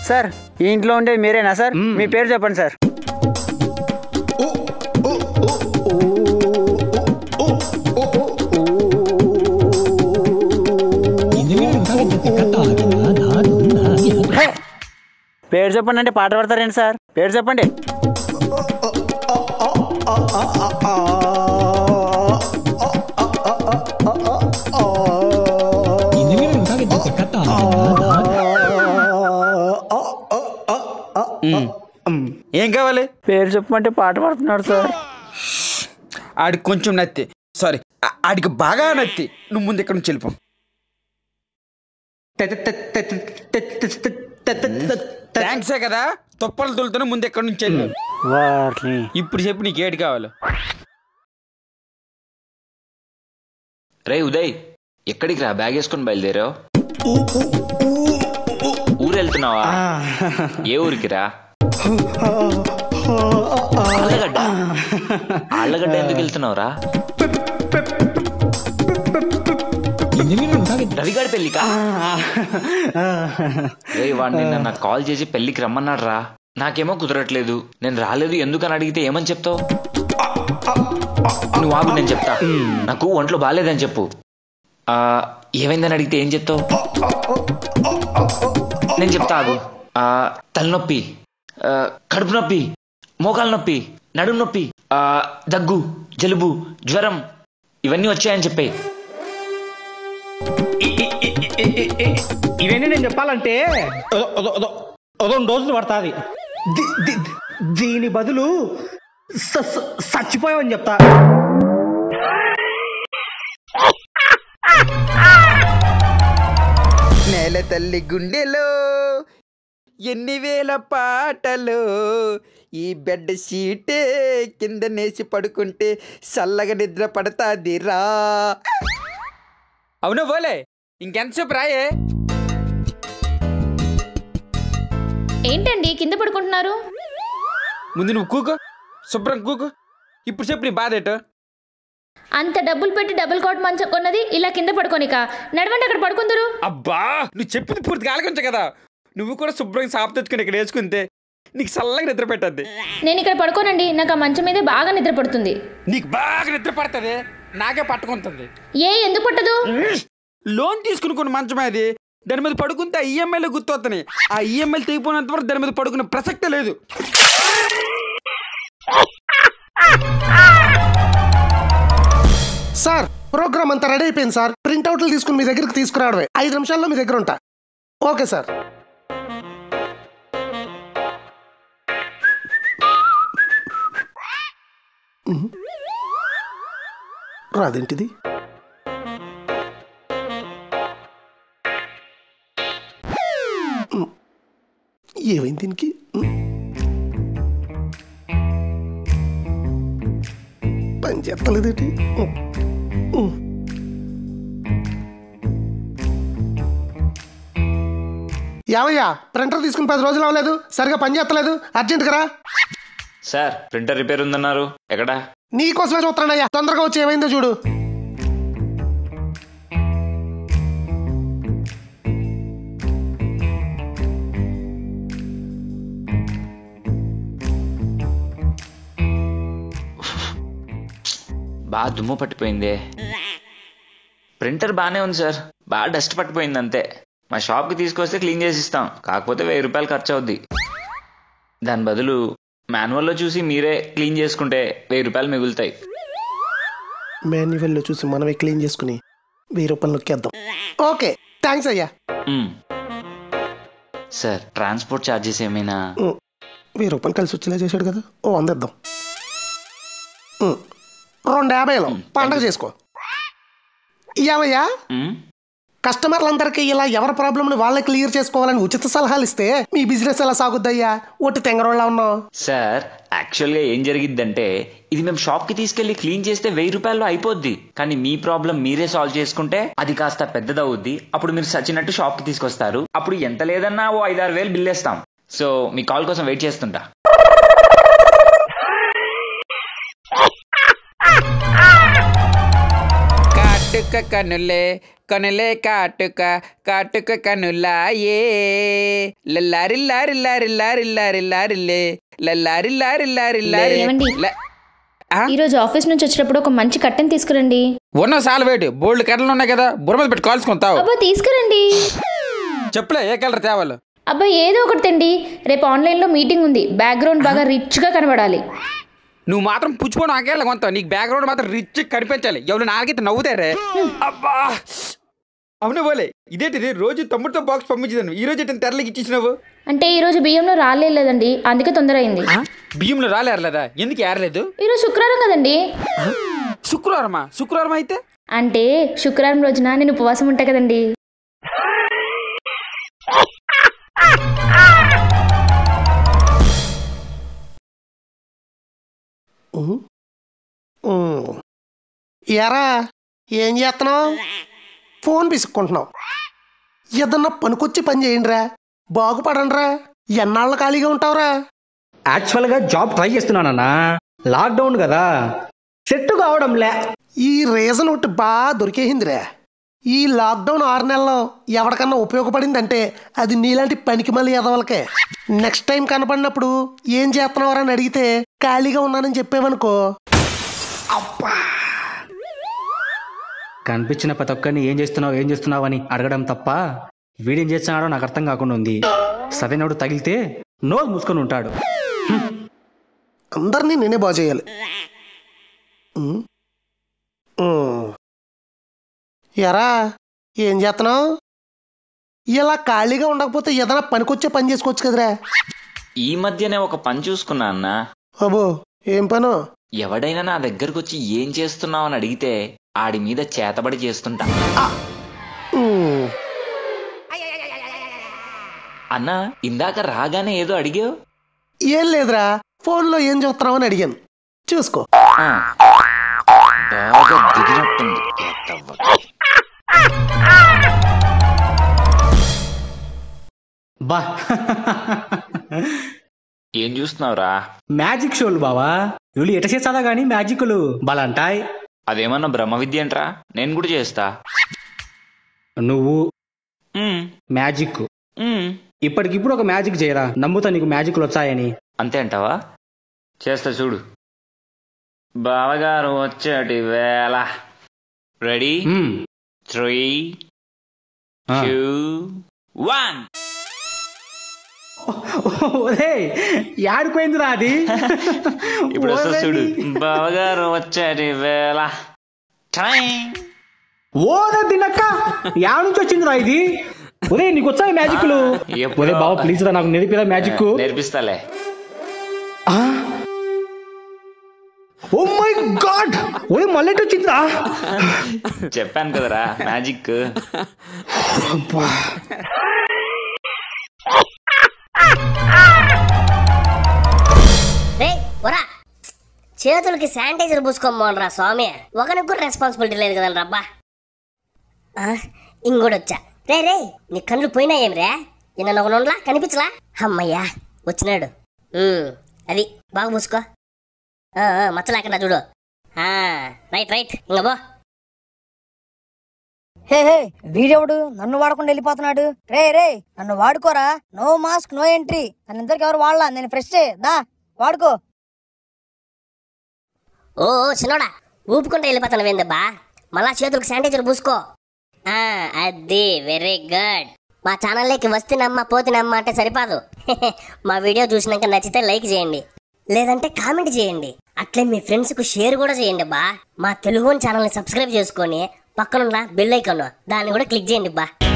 Sir ఈ ఇంట్లో ఉండేది మీరేనా సార్ మీ పేరు చెప్పండి సార్ హే! పేరు చెప్పండి అంటే పాట పాడతారేంటి సార్ పేరు చెప్పండి ఏం కావాలి పేరు చెప్పమంటే పాట పాడుతున్నాడు సార్ ఆడికి కొంచెం నత్తి సారీ ఆ- ఆడికి బాగా నత్తి నువ్వు ముందు ఇక్కడ నుంచి వెళ్ళిపో థ్యాంక్సే కదా తుప్పలు తులుతున్నా ముందు ఎక్కడి నుంచి వెళ్ళు వారిని ఇప్పుడు చెప్పు నీకు ఏటి కావాలి రే ఉదయ్ ఎక్కడికి రా బ్యాగ్ వేసుకొని బయలుదేరావు ఊరు వెళ్తున్నావా ఏ ఊరికి రా ఆళ్ళగడ్డ ఆళ్ళగడ్డ ఎందుకు వెళ్తున్నావురా రవిగాడి పెళ్ళికా రే వాడు నిన్న నాకు కాల్ చేసి పెళ్ళికి రమ్మన్నాడు రా నాకేమో కుదరట్లేదు నేను రాలేదు ఎందుకని అడిగితే ఏమని చెప్తావు నువ్వు ఆగు నేను చెప్తా నాకు ఒంట్లో బాగాలేదని చెప్పు ఆ, ఏమైందని అడిగితే ఏం చెప్తావు నేను చెప్తా ఆగు ఆ, తలనొప్పి ఆ, కడుపు నొప్పి మోకాలు నొప్పి నడుము నొప్పి ఆ, దగ్గు జలుబు జ్వరం ఇవన్నీ వచ్చాయని చెప్పే ఇవన్నీ నేను చెప్పాలంటే రెండు రోజులు పడుతుంది దీని బదులు స- స- చచ్చిపోయావని చెప్తా నేల తల్లి గుండెలో ఎన్ని వేల పాటలు ఈ బెడ్ షీటే కింద నేసి పడుకుంటే చల్లగా నిద్ర పడతాది రా అవును పోలే ఇంకెంతసేపు రాయే ఏంటండి కింద పడుకుంటున్నారు ముందు నువ్వు కూకో శుభ్రం కూకో ఇప్పుడు చెప్పు నీ బాధ ఏటో అంత డబ్బులు పెట్టి డబుల్ కోట్ మంచం కొన్నది ఇలా కింద పడుకోనిక నడవండి అక్కడ పడుకుందరు అబ్బా నువ్వు చెప్పింది పూర్తి కాలకొంచు కదా నువ్వు కూడా శుభ్రంగా సాపు తెచ్చుకుని ఇక్కడ వేసుకుంటే నీకు చల్లగా నిద్ర పెట్టద్ది నేను ఇక్కడ పడుకోనండి నాకు ఆ మంచం మీదే బాగా నిద్ర పడుతుంది నీకు బాగా నిద్ర పడుతుంది నాకే పట్టుకుంటుంది ఏ ఎందుకు పట్టదు లోన్ తీసుకుని కొన్ని మంచమే అది దాని మీద పడుకుంటే ఆ ఈఎంఐలో గుర్తొస్తున్నాయి ఆ ఈఎంఐలు తెగిపోయినంత వరకు దాని మీద పడుకునే ప్రసక్తే లేదు సార్ ప్రోగ్రామ్ అంతా రెడీ అయిపోయింది సార్ ప్రింట్అవుట్లు తీసుకుని మీ దగ్గరికి తీసుకురావడమే ఐదు నిమిషాల్లో మీ దగ్గర ఉంటా ఓకే సార్ ఉహు. రాదేంటిది ఉమ్. ఏమైంది దీనికి ఉమ్. పని చేస్తలేదేంటి ఉమ్. ఉమ్. యావయ్యా ప్రింటర్ తీసుకుని పది రోజులు అవ్వలేదు సరిగా పని చేస్తలేదు అర్జెంట్గా రా సార్ ప్రింటర్ రిపేర్ ఉందన్నారు ఎక్కడా నీకోసమే చూస్తానయ్యా తొందరగా వచ్చి ఏమైందో చూడు బాగా దుమ్ము పట్టిపోయిందే ప్రింటర్ బాగానే ఉంది సార్ బాగా డస్ట్ పట్టిపోయింది అంతే మా షాప్కి తీసుకొస్తే క్లీన్ చేసి ఇస్తాం కాకపోతే వెయ్యి రూపాయలు ఖర్చు అవుద్ది దాని బదులు మాన్యువల్లో చూసి మీరే క్లీన్ చేసుకుంటే వెయ్యి రూపాయలు మిగులుతాయి మాన్యువల్లో చూసి మనమే క్లీన్ చేసుకుని వెయ్యి రూపాయలు నొక్కేద్దాం ఓకే థ్యాంక్స్ అయ్యా మ్మ్. సార్ ట్రాన్స్పోర్ట్ ఛార్జెస్ ఏమైనా ఉమ్, వెయ్యి రూపాయలు కలిసి వచ్చేలా చేశాడు కదా ఓ వంద ఇద్దాం ఉమ్, రెండు యాభైలో పండగ చేసుకో యావయ్యా మ్మ్? కస్టమర్లందరికీ ఇలా ఎవరి ప్రాబ్లమ్ని వాళ్ళే క్లియర్ చేసుకోవాలని ఉచిత సలహాలు ఇస్తే మీ బిజినెస్ ఎలా సాగుద్దయ్యా ఒట్టి తెంగరోళ్ళ ఉన్నావు సార్ యాక్చువల్గా ఏం జరిగిద్దంటే ఇది మేము షాప్కి తీసుకెళ్లి క్లీన్ చేస్తే వెయ్యి రూపాయల్లో అయిపోద్ది కానీ మీ ప్రాబ్లం మీరే సాల్వ్ చేసుకుంటే అది కాస్త పెద్దదవుద్ది అప్పుడు మీరు సచ్చినట్టు షాప్కి తీసుకొస్తారు అప్పుడు ఎంత లేదన్నా ఓ ఐదారు వేలు బిల్ వేస్తాం సో మీ కాల్ కోసం వెయిట్ చేస్తుంటా కట్ కాటుక కనులే కనులే కాటుక కాటుక కనులాయే లల్లారిల్లారిల్లారిల్లారిల్లారిల్లారిల్లే లల్లారిల్లారిల్లారిల్లారి ఏమండి? ల- ఆ? ఈరోజు ఆఫీస్ నుంచి వచ్చేటప్పుడు ఒక మంచి కట్టెని తీసుకురండి ఉన్న సాల వేటి బోల్డ్ కట్టలు ఉన్నాయి కదా బుర్ర మీద పెట్టి కాల్చుకుంటావు అబ్బా తీసుకురండి చెప్పులే ఏ కలర్ తేవాలి అబ్బా ఏదో ఒకటి తెండి రేపు ఆన్లైన్లో మీటింగ్ ఉంది బ్యాక్గ్రౌండ్ బాగా రిచ్గా కనబడాలి నువ్వు మాత్రం పుచ్చుకోవడం ఆకేళ్ళ కొంత నీకు బ్యాక్గ్రౌండ్ మాత్రం రిచ్ కనిపించాలి ఎవరు నాలుగైతే నవ్వుతారే అబ్బా అవునే పోలే ఇదేంటిది రోజు తమ్ముడితో బాక్స్ పంపించేదాన్ని ఈ రోజు ఎట్లా తెరలకి ఇచ్చేసినావు అంటే ఈరోజు బియ్యంలో రాలేదండి అందుకే తొందర అయింది బియ్యంలో రాలేరలేదా ఎందుకు ఏరలేదు ఈరోజు శుక్రవారం కదండి శుక్రవారమా శుక్రవారం అయితే అంటే శుక్రవారం రోజున నేను ఉపవాసం ఉంటా కదండి ఉమ్. ఉమ్. ఎరా ఏం చేస్తున్నావు ఫోన్ పిసుక్కుంటున్నావు ఏదన్నా పనికొచ్చి పని చేయండిరా బాగుపడండిరా ఎన్నాళ్ళు ఖాళీగా ఉంటావురా యాక్చువల్గా జాబ్ ట్రై చేస్తున్నానన్నా లాక్డౌన్ కదా సెట్ కావడంలే ఈ రీజన్ ఒకటి బాగా దొరికేసిందిరా ఈ లాక్డౌన్ ఆరు నెలల్లో ఎవరికన్నా ఉపయోగపడిందంటే అది నీలాంటి పనికి మళ్ళీ ఎదవలకే నెక్స్ట్ టైం కనపడినప్పుడు ఏం చేస్తున్నావు అని అడిగితే ఖాళీగా ఉన్నానని చెప్పేవనుకో కనిపించిన ప్రతి ఒక్కరిని ఏం చేస్తున్నావు ఏం చేస్తున్నావు అని అడగడం తప్ప వీడేం చేస్తున్నాడో నాకు అర్థం కాకుండా ఉంది సరైనోడు తగిలితే నోరు మూసుకొని ఉంటాడు అందరినీ నేనే బాగు చేయాలి ఉమ్. ఉమ్. ఎరా ఏం చేస్తున్నావు ఇలా ఖాళీగా ఉండకపోతే ఏదైనా పనికొచ్చే పని చేసుకోవచ్చు కదరా ఈ మధ్యనే ఒక పని చూసుకున్నా అన్న అబ్బో ఏం పను ఎవడైనా నా దగ్గరకు వచ్చి ఏం చేస్తున్నావు అని అడిగితే ఆడి మీద చేతబడి చేస్తుంటా ఉమ్. అన్న ఇందాక రాగానే ఏదో అడిగావు ఏం లేదురా ఫోన్లో ఏం చూస్తున్నావు అని అడిగాను చూసుకో ఆ. బాగా దిగినట్టుంది ఎత్తవ్వ. బా ఏం చూస్తున్నావురా మ్యాజిక్ షోలు బావా వీళ్ళు ఎట చేస్తాదా గానీ మ్యాజిక్లు బలంటాయ్ అదేమన్నా బ్రహ్మ విద్య అంట్రా నేను కూడా చేస్తా నువ్వు ఉమ్, మ్యాజిక్ ఉమ్. ఇప్పటికిప్పుడు ఒక మ్యాజిక్ చేయరా నమ్ముతా నీకు మ్యాజిక్లు వచ్చాయని అంతే అంటావా చేస్తా చూడు బావగారు వచ్చేటి వేళ రెడీ మ్మ్. త్రీ ఆ. టూ వన్ ఒరేయ్, యాడిపోయిందిరా అది ఇప్పుడు వస్తా చూడు ఓరని. బావగారు వచ్చేటి వేళ టైం. ఓరే దినక్క యా నుంచి వచ్చిందిరా ఇది ఒరే నీకు వచ్చాయి మ్యాజిక్లు ఎప్పుడో. ఒరే బావ ప్లీజ్ రా నాకు నేర్పిరా మ్యాజిక్ నేర్పిస్తాలే ఓ మై గాడ్ ఒరే మళ్ళీ ఎటు వచ్చిందిరా చెప్పాను కదరా మ్యాజిక్ రే ఒరా చేతులకి శానిటైజర్ పూసుకోమోనరా స్వామి ఒకరికి కూడా రెస్పాన్సిబిలిటీ లేదు కదండి రబ్బా ఇంకోటి వచ్చా రే రే నీ కళ్ళు పోయినాయేం రే నిన్న ఒక నుండ్లా కనిపించలా అమ్మయ్యా వచ్చినాడు ఉమ్, అది బాగా పూసుకో ఆ, ఆ, మచ్చలేకుండా చూడు ఆ, రైట్ రైట్ ఇంక పో హే హే వీడెవడు నన్ను వాడకుండా వెళ్ళిపోతున్నాడు రే రే నన్ను వాడుకోరా నో మాస్క్ నో ఎంట్రీ నన్ను ఇంతకు ఎవరు వాడలా నేను ఫ్రెష్ దా వాడుకో ఓ ఓ, చిన్నోడా ఊపుకుంటే వెళ్ళిపోతాను ఏందబ్బా మళ్ళా చేతులకు శానిటైజర్ పూసుకో ఆ, అది వెరీ గుడ్ మా ఛానల్లోకి వస్తేనమ్మ పోతినమ్మ అంటే సరిపోదు మా వీడియో చూసినాక నచ్చితే లైక్ చేయండి లేదంటే కామెంట్ చేయండి అట్లే మీ ఫ్రెండ్స్కు షేర్ కూడా చేయండి బా మా తెలుగు ఛానల్ని సబ్స్క్రైబ్ చేసుకొని పక్కనున్న బెల్ ఐకాన్ దాన్ని కూడా క్లిక్ చేయండి బా